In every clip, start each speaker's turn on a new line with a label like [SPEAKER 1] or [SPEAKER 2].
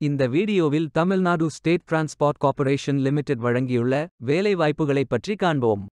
[SPEAKER 1] இந்த வீடியோவில் Tamil Nadu state transport corporation limited வழங்கியுள்ள வேலை வாய்ப்புகளைப் பற்றி காண்போம்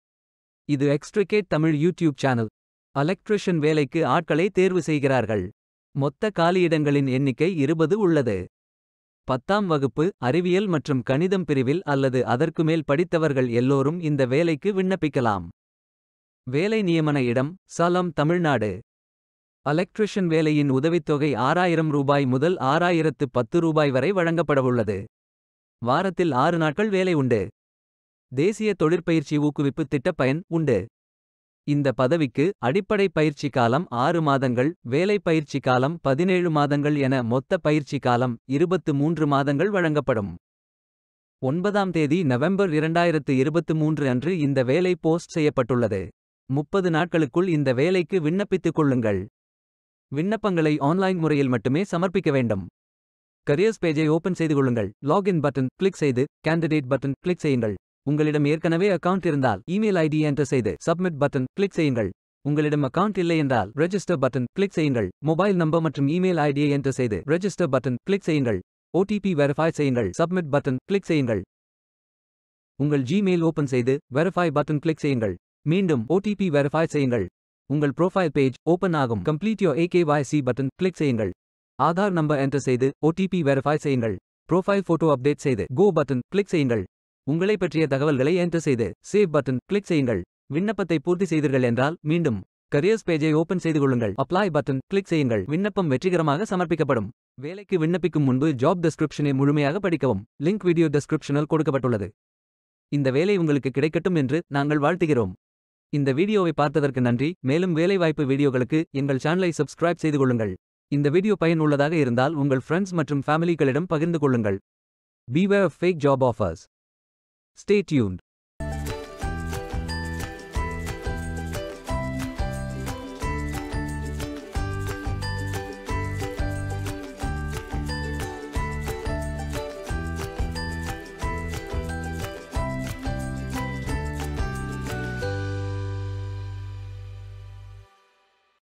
[SPEAKER 1] இது எக்ஸ்ட்ரிகேட் தமிழ் யூடியூப் சேனல் எலக்ட்ரிஷியன் வேலைக்கு ஆட்களை தேர்வு செய்கிறார்கள் மொத்த காலியிடங்களின் எண்ணிக்கை இருபது உள்ளது பத்தாம் வகுப்பு அறிவியல் மற்றும் கணிதம் பிரிவில் அல்லது அதற்கு மேல் படித்தவர்கள் எல்லோரும் இந்த வேலைக்கு விண்ணப்பிக்கலாம் வேலை நியமன இடம் சலம் தமிழ்நாடு எலக்ட்ரிஷியன் வேலையின் உதவித்தொகை ஆறாயிரம் ரூபாய் முதல் ஆறாயிரத்து பத்து ரூபாய் வரை வழங்கப்படவுள்ளது வாரத்தில் ஆறு நாட்கள் வேலை உண்டு தேசிய தொழிற்பயிற்சி ஊக்குவிப்பு திட்டப் பயன் உண்டு இந்த பதவிக்கு அடிப்படை பயிற்சி காலம் ஆறு மாதங்கள் வேலை பயிற்சி காலம் பதினேழு மாதங்கள் என மொத்த பயிற்சி காலம் இருபத்து மூன்று மாதங்கள் வழங்கப்படும் ஒன்பதாம் தேதி நவம்பர் இரண்டாயிரத்து இருபத்து மூன்று அன்று இந்த வேலை போஸ்ட் செய்யப்பட்டுள்ளது முப்பது நாட்களுக்குள் இந்த வேலைக்கு விண்ணப்பித்துக் கொள்ளுங்கள் விண்ணப்பங்களை ஆன்லைன் முறையில் மட்டுமே சமர்ப்பிக்க வேண்டும் கரியர்ஸ் பேஜை ஓபன் செய்து கொள்ளுங்கள் லாகின் பட்டன் கிளிக் செய்து கேண்டிடேட் பட்டன் கிளிக் செய்யுங்கள் உங்களிடம் ஏற்கனவே அக்கவுண்ட் இருந்தால் இமெயில் ஐடி என்டர் செய்து சப்மிட் பட்டன் கிளிக் செய்யுங்கள் உங்களிடம் அக்கவுண்ட் இல்லை என்றால் ரெஜிஸ்டர் பட்டன் கிளிக் செய்யுங்கள் மொபைல் நம்பர் மற்றும் இமெயில் ஐடியை என்டர் செய்து ரெஜிஸ்டர் பட்டன் கிளிக் செய்யுங்கள் ஓடிபி வெரிஃபை செய்யுங்கள் சப்மிட் பட்டன் கிளிக் செய்யுங்கள் உங்கள் ஜிமெயில் ஓபன் செய்து வெரிஃபை பட்டன் கிளிக் செய்யுங்கள் மீண்டும் ஓடிபி வெரிஃபை செய்யுங்கள் உங்கள் ப்ரொஃபைல் பேஜ் ஓபன் ஆகும் complete your eKYC button click செய்யுங்கள் ஆதார் நம்பர் என்டர் செய்து ஓடிபி வெரிஃபை செய்யுங்கள் ப்ரொஃபைல் போட்டோ அப்டேட் செய்து கோ பட்டன் கிளிக் செய்யுங்கள் உங்களை பற்றிய தகவல்களை என்டர் செய்து சேவ் பட்டன் கிளிக் செய்யுங்கள் விண்ணப்பத்தை பூர்த்தி செய்தீர்கள் என்றால் மீண்டும் கரியர்ஸ் பேஜை ஓபன் செய்து கொள்ளுங்கள் அப்ளை பட்டன் கிளிக் செய்யுங்கள் விண்ணப்பம் வெற்றிகரமாக சமர்ப்பிக்கப்படும் வேலைக்கு விண்ணப்பிக்கும் முன்பு ஜாப் டெஸ்கிரிப்ஷனை முழுமையாக படிக்கவும் லிங்க் வீடியோ டெஸ்கிரிப்ஷனில் கொடுக்கப்பட்டுள்ளது இந்த வேலை உங்களுக்கு கிடைக்கட்டும் என்று நாங்கள் வாழ்த்துகிறோம் இந்த வீடியோவை பார்த்ததற்கு நன்றி மேலும் வேலைவாய்ப்பு வீடியோகளுக்கு எங்கள் சேனலை சப்ஸ்கிரைப் செய்து கொள்ளுங்கள் இந்த வீடியோ பயனுள்ளதாக இருந்தால் உங்கள் ஃப்ரெண்ட்ஸ் மற்றும் ஃபேமிலிகளிடம் பகிர்ந்து கொள்ளுங்கள் beware fake job offers stay tuned